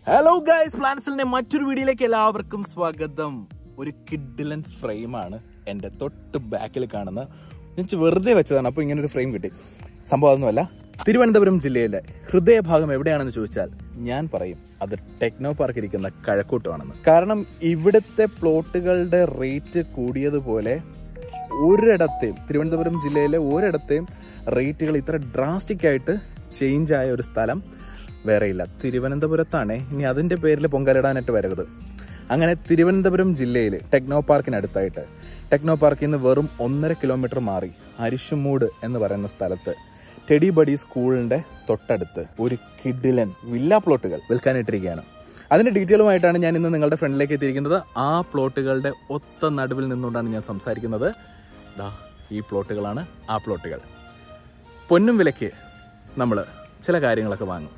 hello guys പ്ലാൻസിന്റെ മറ്റൊരു വീഡിയോയിലേക്ക് എല്ലാവർക്കും സ്വാഗതം ഒരു കിഡിലൻ ഫ്രെയിമാണ് എൻ്റെ തൊട്ട് ബാക്കിൽ കാണുന്ന ഞാൻ വെറുതെ വെച്ചതാണ് അപ്പോൾ ഇങ്ങനെ ഒരു ഫ്രെയിം കിട്ടി സംഭവം അതൊന്നുമല്ല തിരുവനന്തപുരം ജില്ലയിലെ ഹൃദയഭാഗം എവിടെയാണെന്ന് ചോദിച്ചാൽ ഞാൻ പറയും അത് ടെക്നോ പാർക്ക് ഇരിക്കുന്ന കഴക്കൂട്ടമാണെന്ന് കാരണം ഇവിടുത്തെ പ്ലോട്ടുകളുടെ റേറ്റ് കൂടിയതുപോലെ ഒരിടത്തെയും തിരുവനന്തപുരം ജില്ലയിലെ ഒരിടത്തെയും റേറ്റുകൾ ഇത്ര ഡ്രാസ്റ്റിക് ആയിട്ട് ചേഞ്ച് ആയ ഒരു സ്ഥലം വേറെയില്ല തിരുവനന്തപുരത്താണ് ഇനി അതിന്റെ പേരിൽ പൊങ്കലിടാനായിട്ട് വരരുത് അങ്ങനെ തിരുവനന്തപുരം ജില്ലയിൽ ടെക്നോ പാർക്കിനടുത്തായിട്ട് ടെക്നോ പാർക്കിൽ നിന്ന് വെറും ഒന്നര കിലോമീറ്റർ മാറി അരിശുമൂട് എന്ന് പറയുന്ന സ്ഥലത്ത് ടെഡി ബഡി സ്കൂളിന്റെ തൊട്ടടുത്ത് ഒരു കിഡിലൻ വില്ല പ്ലോട്ടുകൾ വിൽക്കാനിട്ടിരിക്കുകയാണ് അതിന്റെ ഡീറ്റെയിലുമായിട്ടാണ് ഞാൻ ഇന്ന് നിങ്ങളുടെ ഫ്രണ്ടിലേക്ക് എത്തിയിരിക്കുന്നത് ആ പ്ലോട്ടുകളുടെ ഒത്ത നടുവിൽ നിന്നുകൊണ്ടാണ് ഞാൻ സംസാരിക്കുന്നത് ദാ ഈ പ്ലോട്ടുകളാണ് ആ പ്ലോട്ടുകൾ പൊന്നും വിലയ്ക്ക് നമ്മൾ ചില കാര്യങ്ങളൊക്കെ വാങ്ങും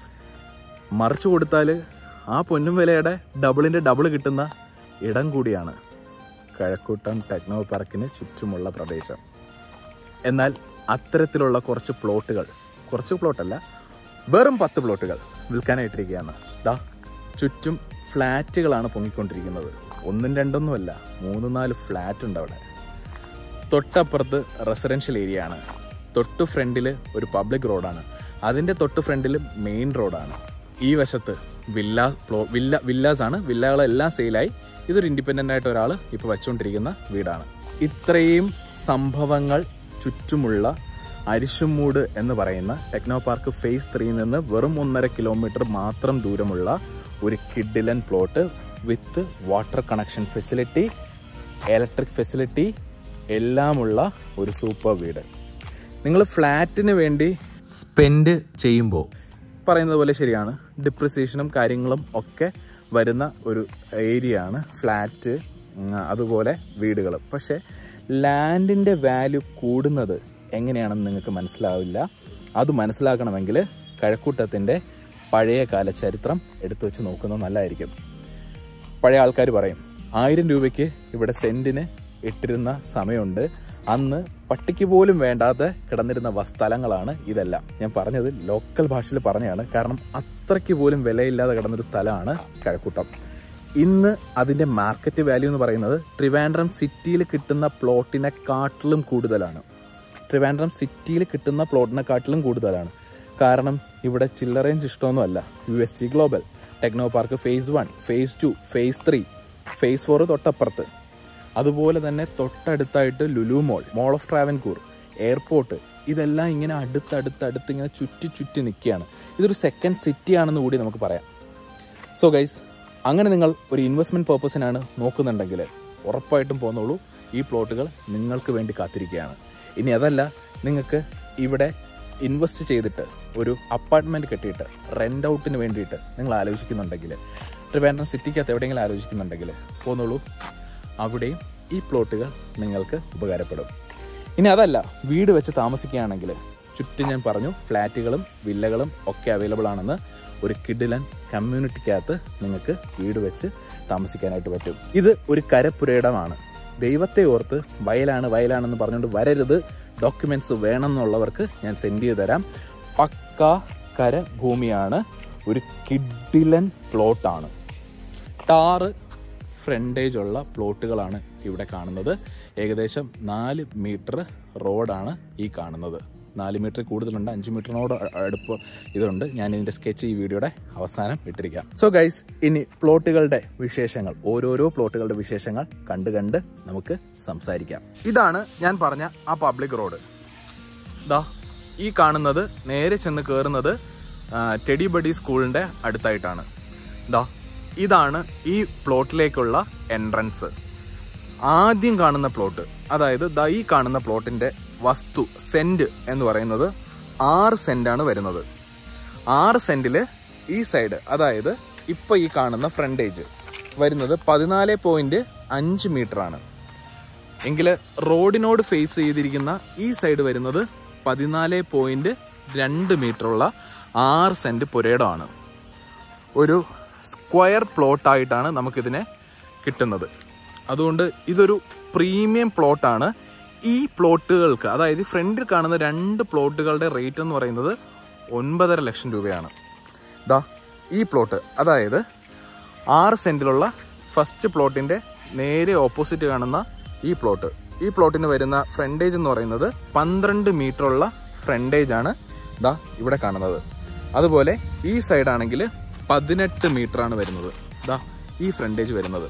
മറിച്ചു കൊടുത്താൽ ആ പൊന്നും വിലയുടെ ഡബിളിൻ്റെ ഡബിൾ കിട്ടുന്ന ഇടം കൂടിയാണ് കഴക്കൂട്ടം ടെക്നോ പാർക്കിന് ചുറ്റുമുള്ള പ്രദേശം എന്നാൽ അത്തരത്തിലുള്ള കുറച്ച് പ്ലോട്ടുകൾ കുറച്ച് പ്ലോട്ടല്ല വെറും പത്ത് പ്ലോട്ടുകൾ വിൽക്കാനായിട്ടിരിക്കുകയാണ് ദാ ചുറ്റും ഫ്ലാറ്റുകളാണ് പൊങ്ങിക്കൊണ്ടിരിക്കുന്നത് ഒന്നും രണ്ടൊന്നുമല്ല മൂന്ന് നാല് ഫ്ലാറ്റ് ഉണ്ട് അവിടെ തൊട്ടപ്പുറത്ത് റെസിഡൻഷ്യൽ ഏരിയ ആണ് തൊട്ട് ഫ്രണ്ടിൽ ഒരു പബ്ലിക് റോഡാണ് അതിൻ്റെ തൊട്ട് ഫ്രണ്ടിൽ മെയിൻ റോഡാണ് ഈ വശത്ത് വില്ല പ്ലോ വില്ല വില്ലാസ് ആണ് വില്ലകളെല്ലാം സെയിലായി ഇതൊരു ഇൻഡിപെൻഡൻ്റ് ആയിട്ട് ഒരാൾ ഇപ്പോൾ വെച്ചുകൊണ്ടിരിക്കുന്ന വീടാണ് ഇത്രയും സംഭവങ്ങൾ ചുറ്റുമുള്ള അരിശുമൂട് എന്ന് പറയുന്ന ടെക്നോ പാർക്ക് ഫേസ് ത്രീയിൽ നിന്ന് വെറും ഒന്നര കിലോമീറ്റർ മാത്രം ദൂരമുള്ള ഒരു കിഡിലൻ plot with water connection facility electric facility എല്ലാമുള്ള ഒരു സൂപ്പർ വീട് നിങ്ങൾ ഫ്ലാറ്റിന് വേണ്ടി സ്പെൻഡ് ചെയ്യുമ്പോൾ പറയുന്നത് പോലെ ശരിയാണ് ഡിപ്രിസിയേഷനും കാര്യങ്ങളും ഒക്കെ വരുന്ന ഒരു ഏരിയ ആണ് ഫ്ലാറ്റ് ഉം, അതുപോലെ വീടുകൾ പക്ഷേ ലാൻഡിൻ്റെ വാല്യൂ കൂടുന്നത് എങ്ങനെയാണെന്ന് നിങ്ങൾക്ക് മനസ്സിലാവില്ല അത് മനസ്സിലാക്കണമെങ്കിൽ കഴക്കൂട്ടത്തിൻ്റെ പഴയ കാല ചരിത്രം എടുത്തു വെച്ച് നോക്കുന്നത് നല്ലതായിരിക്കും പഴയ ആൾക്കാർ പറയും ആയിരം രൂപയ്ക്ക് ഇവിടെ സെന്റിന് ഇട്ടിരുന്ന സമയമുണ്ട് അന്ന് പട്ടിക്ക് പോലും വേണ്ടാതെ കിടന്നിരുന്ന വ- സ്ഥലങ്ങളാണ് ഇതെല്ലാം ഞാൻ പറഞ്ഞത് ലോക്കൽ ഭാഷയിൽ പറഞ്ഞതാണ് കാരണം അത്രയ്ക്ക് പോലും വിലയില്ലാതെ കിടന്നൊരു സ്ഥലമാണ് കഴക്കൂട്ടം ഇന്ന് അതിന്റെ മാർക്കറ്റ് വാല്യൂ എന്ന് പറയുന്നത് ട്രിവാൻഡ്രം സിറ്റിയിൽ കിട്ടുന്ന പ്ലോട്ടിനെക്കാട്ടിലും കൂടുതലാണ് ട്രിവാൻഡ്രം സിറ്റിയിൽ കിട്ടുന്ന പ്ലോട്ടിനെക്കാട്ടിലും കൂടുതലാണ് കാരണം ഇവിടെ ചില്ലറേഞ്ച് ഇഷ്ടമൊന്നുമല്ല U S C global techno park phase one phase two phase three phase four തൊട്ടപ്പുറത്ത് അതുപോലെ തന്നെ തൊട്ടടുത്തായിട്ട് Lulu mall mall of Travancore airport ഇതെല്ലാം ഇങ്ങനെ അടുത്തടുത്തടുത്ത് ഇങ്ങനെ ചുറ്റി ചുറ്റി നിൽക്കുകയാണ് ഇതൊരു സെക്കൻഡ് സിറ്റി ആണെന്ന് കൂടി നമുക്ക് പറയാം സോ ഗൈസ് അങ്ങനെ നിങ്ങൾ ഒരു ഇൻവെസ്റ്റ്മെന്റ് പർപ്പസിനാണ് നോക്കുന്നുണ്ടെങ്കിൽ ഉറപ്പായിട്ടും പോന്നോളൂ ഈ പ്ലോട്ടുകൾ നിങ്ങൾക്ക് വേണ്ടി കാത്തിരിക്കുകയാണ് ഇനി അതല്ല നിങ്ങൾക്ക് ഇവിടെ ഇൻവെസ്റ്റ് ചെയ്തിട്ട് ഒരു അപ്പാർട്ട്മെന്റ് കെട്ടിയിട്ട് റെന്റ് ഔട്ടിന് വേണ്ടിയിട്ട് നിങ്ങൾ ആലോചിക്കുന്നുണ്ടെങ്കിൽ ട്രിവാൻഡ്രം സിറ്റിക്കകത്ത് എവിടെയെങ്കിലും ആലോചിക്കുന്നുണ്ടെങ്കിൽ പോന്നോളൂ അവിടെയും ഈ പ്ലോട്ടുകൾ നിങ്ങൾക്ക് ഉപകാരപ്പെടും ഇനി അതല്ല വീട് വെച്ച് താമസിക്കുകയാണെങ്കിൽ ചുറ്റും ഞാൻ പറഞ്ഞു ഫ്ലാറ്റുകളും വില്ലകളും ഒക്കെ അവൈലബിൾ ആണെന്ന് ഒരു കിഡിലൻ കമ്മ്യൂണിറ്റിക്കകത്ത് നിങ്ങൾക്ക് വീട് വെച്ച് താമസിക്കാനായിട്ട് പറ്റും ഇത് ഒരു കരപ്പുരയിടമാണ് ദൈവത്തെ ഓർത്ത് വയലാണ് വയലാണെന്ന് പറഞ്ഞുകൊണ്ട് വരരുത് ഡോക്യുമെന്റ്സ് വേണമെന്നുള്ളവർക്ക് ഞാൻ സെൻഡ് ചെയ്ത് തരാം പക്ക കര ഭൂമിയാണ് ഒരു കിഡിലൻ പ്ലോട്ടാണ് ടാറ് ഫ്രണ്ടേജ് ഉള്ള പ്ലോട്ടുകളാണ് ഇവിടെ കാണുന്നത് ഏകദേശം നാല് മീറ്റർ റോഡാണ് ഈ കാണുന്നത് നാല് മീറ്റർ കൂടുതലുണ്ട് അഞ്ച് മീറ്ററിനോട് അ- അടുപ്പ് ഇതുണ്ട് ഞാൻ ഇതിന്റെ സ്കെച്ച് ഈ വീഡിയോയുടെ അവസാനം ഇട്ടിരിക്കാം സോ ഗൈസ് ഇനി പ്ലോട്ടുകളുടെ വിശേഷങ്ങൾ ഓരോരോ പ്ലോട്ടുകളുടെ വിശേഷങ്ങൾ കണ്ട് കണ്ട് നമുക്ക് സംസാരിക്കാം ഇതാണ് ഞാൻ പറഞ്ഞ ആ പബ്ലിക് റോഡ് ദാ ഈ കാണുന്നത് നേരെ ചെന്ന് കയറുന്നത് ആ, ടെഡി ബഡി സ്കൂളിന്റെ അടുത്തായിട്ടാണ് ദാ ഇതാണ് ഈ പ്ലോട്ടിലേക്കുള്ള എൻട്രൻസ് ആദ്യം കാണുന്ന പ്ലോട്ട് അതായത് ദാ ഈ കാണുന്ന പ്ലോട്ടിന്റെ വസ്തു സെന്റ് എന്ന് പറയുന്നത് ആറ് സെന്റാണ് വരുന്നത് ആറ് സെന്റില് ഈ സൈഡ് അതായത് ഇപ്പൊ ഈ കാണുന്ന ഫ്രണ്ടേജ് വരുന്നത് പതിനാല് പോയിന്റ് അഞ്ച് മീറ്റർ ആണ് എങ്കിൽ റോഡിനോട് ഫേസ് ചെയ്തിരിക്കുന്ന ഈ സൈഡ് വരുന്നത് പതിനാല് പോയിന്റ് രണ്ട് മീറ്ററുള്ള ആറ് സെന്റ് പുരയിടമാണ് ഒരു സ്ക്വയർ പ്ലോട്ടായിട്ടാണ് നമുക്കിതിനെ കിട്ടുന്നത് അതുകൊണ്ട് ഇതൊരു പ്രീമിയം പ്ലോട്ടാണ് ഈ പ്ലോട്ടുകൾക്ക് അതായത് ഫ്രണ്ടിൽ കാണുന്ന രണ്ട് പ്ലോട്ടുകളുടെ റേറ്റ് എന്ന് പറയുന്നത് ഒൻപതര ലക്ഷം രൂപയാണ് ദാ ഈ പ്ലോട്ട് അതായത് ആറ് സെൻറ്റിലുള്ള ഫസ്റ്റ് പ്ലോട്ടിൻ്റെ നേരെ ഓപ്പോസിറ്റ് കാണുന്ന ഈ പ്ലോട്ട് ഈ പ്ലോട്ടിന് വരുന്ന ഫ്രണ്ടേജ് എന്ന് പറയുന്നത് പന്ത്രണ്ട് മീറ്ററുള്ള ഫ്രണ്ടേജ് ആണ് ദാ ഇവിടെ കാണുന്നത് അതുപോലെ ഈ സൈഡ് ആണെങ്കിൽ പതിനെട്ട് മീറ്റർ ആണ് വരുന്നത് ദാ ഈ ഫ്രണ്ടേജ് വരുന്നത്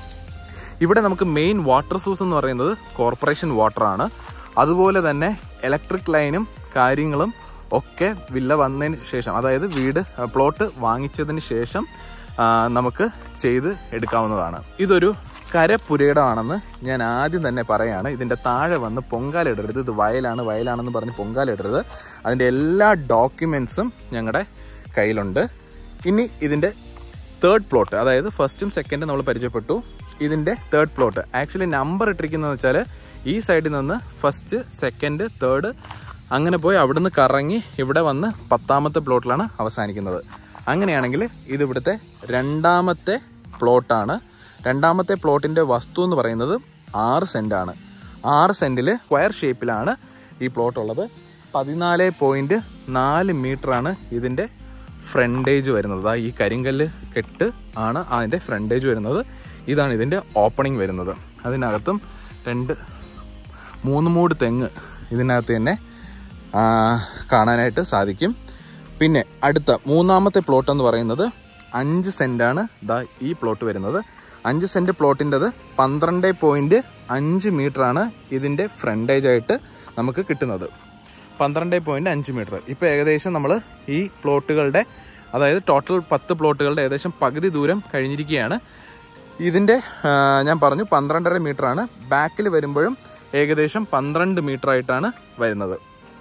ഇവിടെ നമുക്ക് മെയിൻ വാട്ടർ സോഴ്സ് എന്ന് പറയുന്നത് കോർപ്പറേഷൻ വാട്ടർ ആണ് അതുപോലെ തന്നെ ഇലക്ട്രിക് ലൈനും കാര്യങ്ങളും ഒക്കെ വില്ല വന്നതിന് ശേഷം അതായത് വീട് പ്ലോട്ട് വാങ്ങിച്ചതിന് ശേഷം ആ, നമുക്ക് ചെയ്ത് എടുക്കാവുന്നതാണ് ഇതൊരു കരപുരയിടമാണെന്ന് ഞാൻ ആദ്യം തന്നെ പറയാണ് ഇതിൻ്റെ താഴെ വന്ന് പൊങ്കാലിടരുത് ഇത് വയലാണ് വയലാണെന്ന് പറഞ്ഞ് പൊങ്കാലിടരുത് അതിൻ്റെ എല്ലാ ഡോക്യുമെൻസും ഞങ്ങളുടെ കയ്യിലുണ്ട് ഇനി ഇതിൻ്റെ തേർഡ് പ്ലോട്ട് അതായത് ഫസ്റ്റും സെക്കൻഡും നമ്മൾ പരിചയപ്പെട്ടു ഇതിന്റെ തേർഡ് പ്ലോട്ട് ആക്ച്വലി നമ്പർ ഇട്ടിരിക്കുന്നത് വെച്ചാൽ ഈ സൈഡിൽ നിന്ന് ഫസ്റ്റ് സെക്കൻഡ് തേർഡ് അങ്ങനെ പോയി അവിടുന്ന് കറങ്ങി ഇവിടെ വന്ന് പത്താമത്തെ പ്ലോട്ടിലാണ് അവസാനിക്കുന്നത് അങ്ങനെയാണെങ്കിൽ ഇത് ഇവിടുത്തെ രണ്ടാമത്തെ പ്ലോട്ടാണ് രണ്ടാമത്തെ പ്ലോട്ടിന്റെ വസ്തു എന്ന് പറയുന്നത് ആറ് സെന്റാണ് ആറ് സെന്റിൽ സ്ക്വയർ ഷേപ്പിലാണ് ഈ പ്ലോട്ട് ഉള്ളത് പതിനാല് പോയിന്റ് നാല് മീറ്ററാണ് ഇതിന്റെ ഫ്രണ്ടേജ് വരുന്നത് ദാ ഈ കരിങ്കല്ല് കെട്ട് ആണ് അതിൻ്റെ ഫ്രണ്ടേജ് വരുന്നത് ഇതാണ് ഇതിൻ്റെ ഓപ്പണിംഗ് വരുന്നത് അതിനകത്തും രണ്ട് മൂന്ന് മൂട് തെങ്ങ് ഇതിനകത്ത് തന്നെ ആ, കാണാനായിട്ട് സാധിക്കും പിന്നെ അടുത്ത മൂന്നാമത്തെ പ്ലോട്ട് എന്ന് പറയുന്നത് അഞ്ച് സെൻറ്റാണ് ദാ ഈ പ്ലോട്ട് വരുന്നത് അഞ്ച് സെൻറ്റ് പ്ലോട്ടിൻ്റെത് പന്ത്രണ്ട് പോയിൻറ്റ് അഞ്ച് മീറ്ററാണ് ഇതിൻ്റെ ഫ്രണ്ടേജ് ആയിട്ട് നമുക്ക് കിട്ടുന്നത് പന്ത്രണ്ട് പോയിന്റ് അഞ്ച് മീറ്റർ ഇപ്പോൾ ഏകദേശം നമ്മൾ ഈ പ്ലോട്ടുകളുടെ അതായത് ടോട്ടൽ പത്ത് പ്ലോട്ടുകളുടെ ഏകദേശം പകുതി ദൂരം കഴിഞ്ഞിരിക്കുകയാണ് ഇതിൻ്റെ ആ, ഞാൻ പറഞ്ഞു പന്ത്രണ്ടര മീറ്ററാണ് ബാക്കിൽ വരുമ്പോഴും ഏകദേശം പന്ത്രണ്ട് മീറ്റർ ആയിട്ടാണ് വരുന്നത്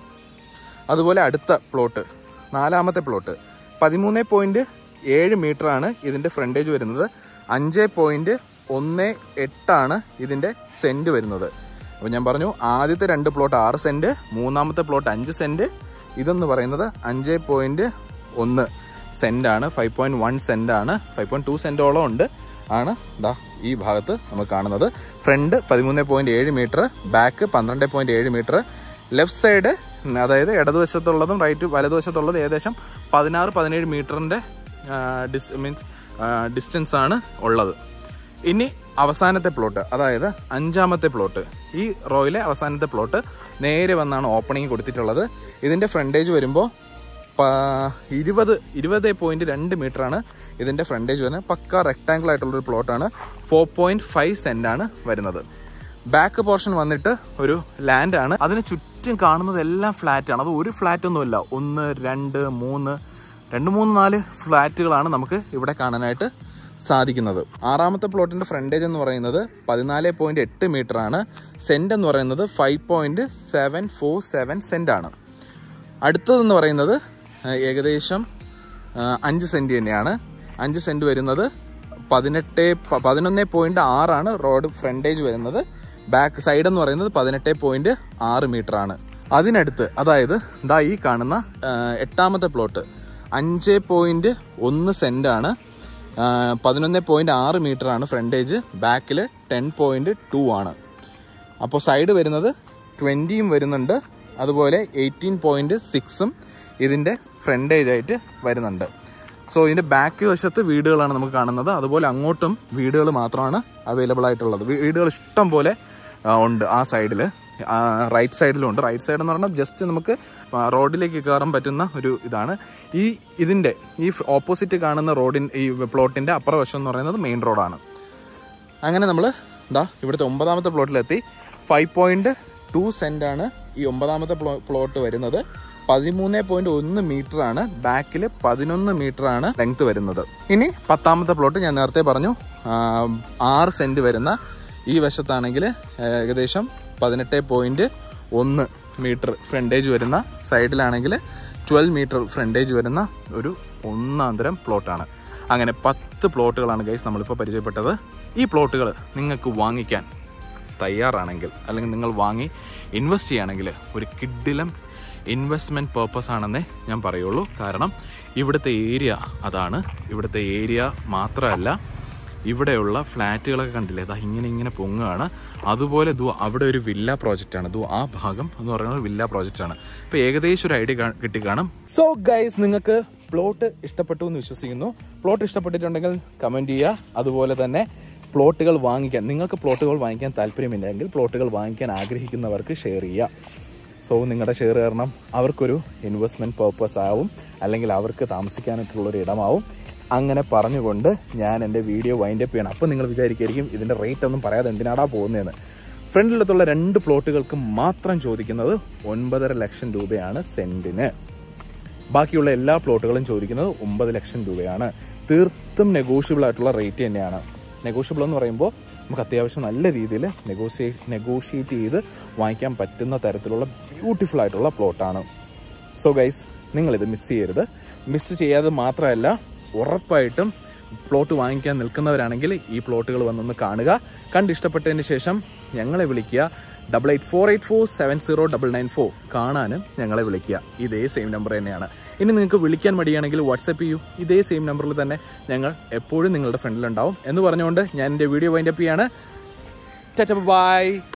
അതുപോലെ അടുത്ത പ്ലോട്ട് നാലാമത്തെ പ്ലോട്ട് പതിമൂന്ന് പോയിന്റ് ഏഴ് മീറ്റർ ആണ് ഇതിന്റെ ഫ്രണ്ടേജ് വരുന്നത് അഞ്ച് പോയിന്റ് ഒന്ന് എട്ടാണ് ഇതിന്റെ സെന്റ് വരുന്നത് അപ്പോൾ ഞാൻ പറഞ്ഞു ആദ്യത്തെ രണ്ട് പ്ലോട്ട് ആറ് സെന്റ് മൂന്നാമത്തെ പ്ലോട്ട് അഞ്ച് സെന്റ് ഇതെന്ന് പറയുന്നത് അഞ്ച് പോയിന്റ് ഒന്ന് സെന്റ് ആണ് ഫൈവ് പോയിന്റ് വൺ സെന്റ് ആണ് ഫൈവ് പോയിന്റ് ടു സെന്റോളം ഉണ്ട് ആണ് ദാ ഈ ഭാഗത്ത് നമുക്ക് കാണുന്നത് ഫ്രണ്ട് പതിമൂന്ന് പോയിന്റ് ഏഴ് മീറ്റർ ബാക്ക് പന്ത്രണ്ട് പോയിന്റ് ഏഴ് മീറ്റർ ലെഫ്റ്റ് സൈഡ് അതായത് ഇടതുവശത്തുള്ളതും റൈറ്റ് വലതുവശത്തുള്ളതും ഏകദേശം പതിനാറ് പതിനേഴ് മീറ്ററിന്റെ ഡിസ് മീൻസ് ഡിസ്റ്റൻസ് ആണ് ഉള്ളത് ഇനി അവസാനത്തെ പ്ലോട്ട് അതായത് അഞ്ചാമത്തെ പ്ലോട്ട് ഈ റോയിലെ അവസാനത്തെ പ്ലോട്ട് നേരെ വന്നാണ് ഓപ്പണിംഗ് കൊടുത്തിട്ടുള്ളത് ഇതിന്റെ ഫ്രണ്ടേജ് വരുമ്പോൾ ഇരുപത് ഇരുപത് പോയിന്റ് രണ്ട് മീറ്റർ ആണ് ഇതിന്റെ ഫ്രണ്ടേജ് വരുന്നത് പക്ക റെക്ടാങ്കിൾ ആയിട്ടുള്ളൊരു പ്ലോട്ടാണ് ഫോർ പോയിന്റ് ഫൈവ് സെന്റ് ആണ് വരുന്നത് ബാക്ക് പോർഷൻ വന്നിട്ട് ഒരു ലാൻഡ് ആണ് അതിന് ചുറ്റും കാണുന്നത് എല്ലാം ഫ്ലാറ്റ് ആണ് അത് ഒരു ഫ്ലാറ്റ് ഒന്നുമില്ല ഒന്ന് രണ്ട് മൂന്ന് രണ്ട് മൂന്ന് നാല് ഫ്ലാറ്റുകളാണ് നമുക്ക് ഇവിടെ കാണാനായിട്ട് സാധിക്കുന്നത് ആറാമത്തെ പ്ലോട്ടിന്റെ ഫ്രണ്ടേജ് എന്ന് പറയുന്നത് പതിനാല് പോയിന്റ് എട്ട് മീറ്റർ ആണ് സെന്റ് എന്ന് പറയുന്നത് five point seven four seven cent ആണ് അടുത്തതെന്ന് പറയുന്നത് ആ, ഏകദേശം ആ, അഞ്ച് സെന്റ് തന്നെയാണ് അഞ്ച് സെന്റ് വരുന്നത് പതിനെട്ട് പ- പതിനൊന്ന് പോയിന്റ് ആറാണ് റോഡ് ഫ്രണ്ടേജ് വരുന്നത് ബാക്ക് സൈഡ് എന്ന് പറയുന്നത് പതിനെട്ട് പോയിന്റ് ആറ് മീറ്റർ ആണ് അതിനടുത്ത് അതായത് ദാ ഈ കാണുന്ന ആ, എട്ടാമത്തെ പ്ലോട്ട് അഞ്ച് പോയിന്റ് ഒന്ന് സെന്റ് ആണ് പതിനൊന്ന് പോയിന്റ് ആറ് മീറ്റർ ആണ് ഫ്രണ്ടേജ് ബാക്കിൽ ടെൻ പോയിന്റ് ടു ആണ് അപ്പോൾ സൈഡ് വരുന്നത് ട്വൻറ്റിയും വരുന്നുണ്ട് അതുപോലെ എയ്റ്റീൻ പോയിന്റ് സിക്സും ഇതിൻ്റെ ഫ്രണ്ടേജ് ആയിട്ട് വരുന്നുണ്ട് സോ ഇതിൻ്റെ ബാക്ക് വശത്ത് വീടുകളാണ് നമുക്ക് കാണുന്നത് അതുപോലെ അങ്ങോട്ടും വീടുകൾ മാത്രമാണ് അവൈലബിൾ ആയിട്ടുള്ളത് വീ- വീടുകൾ ഇഷ്ടം പോലെ ആ, ഉണ്ട് ആ സൈഡിൽ റൈറ്റ് സൈഡിലും ഉണ്ട് റൈറ്റ് സൈഡ് എന്ന് പറഞ്ഞാൽ ജസ്റ്റ് നമുക്ക് ആ, റോഡിലേക്ക് കയറാൻ പറ്റുന്ന ഒരു ഇതാണ് ഈ ഇതിൻ്റെ ഈ ഓപ്പോസിറ്റ് കാണുന്ന റോഡിൻ ഈ പ്ലോട്ടിൻ്റെ അപ്പുറ വശം എന്ന് പറയുന്നത് മെയിൻ റോഡാണ് അങ്ങനെ നമ്മൾ ഇതാ ഇവിടുത്തെ ഒമ്പതാമത്തെ പ്ലോട്ടിലെത്തി ഫൈവ് പോയിന്റ് ടു സെന്റ് ആണ് ഈ ഒമ്പതാമത്തെ പ്ലോ- പ്ലോട്ട് വരുന്നത് പതിമൂന്ന് പോയിന്റ് ഒന്ന് മീറ്റർ ആണ് ബാക്കിൽ പതിനൊന്ന് മീറ്റർ ആണ് ലെങ്ത് വരുന്നത് ഇനി പത്താമത്തെ പ്ലോട്ട് ഞാൻ നേരത്തെ പറഞ്ഞു ആ, ആറ് സെന്റ് വരുന്ന ഈ വശത്താണെങ്കിൽ ഏകദേശം പതിനെട്ട് പോയിന്റ് ഒന്ന് മീറ്റർ ഫ്രണ്ടേജ് വരുന്ന സൈഡിലാണെങ്കിൽ ട്വൽവ് മീറ്റർ ഫ്രണ്ടേജ് വരുന്ന ഒരു ഒന്നാന്തരം പ്ലോട്ടാണ് അങ്ങനെ പത്ത് പ്ലോട്ടുകളാണ് ഗൈസ് നമ്മളിപ്പോൾ പരിചയപ്പെട്ടത് ഈ പ്ലോട്ടുകൾ നിങ്ങൾക്ക് വാങ്ങിക്കാൻ തയ്യാറാണെങ്കിൽ അല്ലെങ്കിൽ നിങ്ങൾ വാങ്ങി ഇൻവെസ്റ്റ് ചെയ്യുകയാണെങ്കിൽ ഒരു കിഡിലം ഇൻവെസ്റ്റ്മെൻറ്റ് പേർപ്പസ് ആണെന്നേ ഞാൻ പറയുള്ളൂ കാരണം ഇവിടുത്തെ ഏരിയ അതാണ് ഇവിടുത്തെ ഏരിയ മാത്രമല്ല ഇവിടെയുള്ള ഫ്ലാറ്റുകളൊക്കെ കണ്ടില്ലേ അതാ ഇങ്ങനെ ഇങ്ങനെ പൊങ്ങുകയാണ് അതുപോലെ ദൂ അവിടെ ഒരു വില്ല പ്രോജക്റ്റ് ആണ് ദൂ ആ ഭാഗം എന്ന് പറയുന്നത് വില്ല പ്രോജക്റ്റ് ആണ് ഇപ്പൊ ഏകദേശം ഒരു ഐഡിയ കിട്ടി കാണും സോ ഗൈസ് നിങ്ങൾക്ക് പ്ലോട്ട് ഇഷ്ടപ്പെട്ടു എന്ന് വിശ്വസിക്കുന്നു പ്ലോട്ട് ഇഷ്ടപ്പെട്ടിട്ടുണ്ടെങ്കിൽ കമന്റ് ചെയ്യുക അതുപോലെ തന്നെ പ്ലോട്ടുകൾ വാങ്ങിക്കാൻ നിങ്ങൾക്ക് പ്ലോട്ടുകൾ വാങ്ങിക്കാൻ താല്പര്യമില്ലെങ്കിൽ പ്ലോട്ടുകൾ വാങ്ങിക്കാൻ ആഗ്രഹിക്കുന്നവർക്ക് ഷെയർ ചെയ്യുക സോ നിങ്ങളുടെ ഷെയർ കാരണം അവർക്കൊരു ഇൻവെസ്റ്റ്മെന്റ് പർപ്പസ് ആവും അല്ലെങ്കിൽ അവർക്ക് താമസിക്കാനായിട്ടുള്ള ഒരു ഇടമാവും അങ്ങനെ പറഞ്ഞുകൊണ്ട് ഞാൻ എൻ്റെ വീഡിയോ വൈൻഡ് അപ്പ് ചെയ്യണം അപ്പോൾ നിങ്ങൾ വിചാരിക്കായിരിക്കും ഇതിൻ്റെ റേറ്റ് ഒന്നും പറയാതെ എന്തിനാടാ പോകുന്നതെന്ന് ഫ്രണ്ടിലത്തുള്ള രണ്ട് പ്ലോട്ടുകൾക്ക് മാത്രം ചോദിക്കുന്നത് ഒൻപതര ലക്ഷം രൂപയാണ് സെന്റിന് ബാക്കിയുള്ള എല്ലാ പ്ലോട്ടുകളും ചോദിക്കുന്നത് ഒമ്പത് ലക്ഷം രൂപയാണ് തീർത്തും നെഗോഷ്യബിൾ ആയിട്ടുള്ള റേറ്റ് തന്നെയാണ് നെഗോഷ്യബിൾ എന്ന് പറയുമ്പോൾ നമുക്ക് അത്യാവശ്യം നല്ല രീതിയിൽ നെഗോഷിയേ നെഗോഷിയേറ്റ് ചെയ്ത് വാങ്ങിക്കാൻ പറ്റുന്ന തരത്തിലുള്ള ബ്യൂട്ടിഫുൾ ആയിട്ടുള്ള പ്ലോട്ടാണ് സോ ഗൈസ് നിങ്ങളിത് മിസ് ചെയ്യരുത് മിസ് ചെയ്യാതെ മാത്രമല്ല ഉറപ്പായിട്ടും പ്ലോട്ട് വാങ്ങിക്കാൻ നിൽക്കുന്നവരാണെങ്കിൽ ഈ പ്ലോട്ടുകൾ വന്നൊന്ന് കാണുക കണ്ടിഷ്ടപ്പെട്ടതിന് ശേഷം ഞങ്ങളെ വിളിക്കുക double eight four eight four seven zero double nine four കാണാനും ഞങ്ങളെ വിളിക്കുക ഇതേ സെയിം നമ്പർ തന്നെയാണ് ഇനി നിങ്ങൾക്ക് വിളിക്കാൻ മടിയാണെങ്കിൽ വാട്സപ്പ് ചെയ്യൂ ഇതേ സെയിം നമ്പറിൽ തന്നെ ഞങ്ങൾ എപ്പോഴും നിങ്ങളുടെ ഫ്രണ്ടിലുണ്ടാവും എന്ന് പറഞ്ഞുകൊണ്ട് ഞാൻ എൻ്റെ വീഡിയോ വൈൻഡപ്പ് ചെയ്യാണ് ബൈ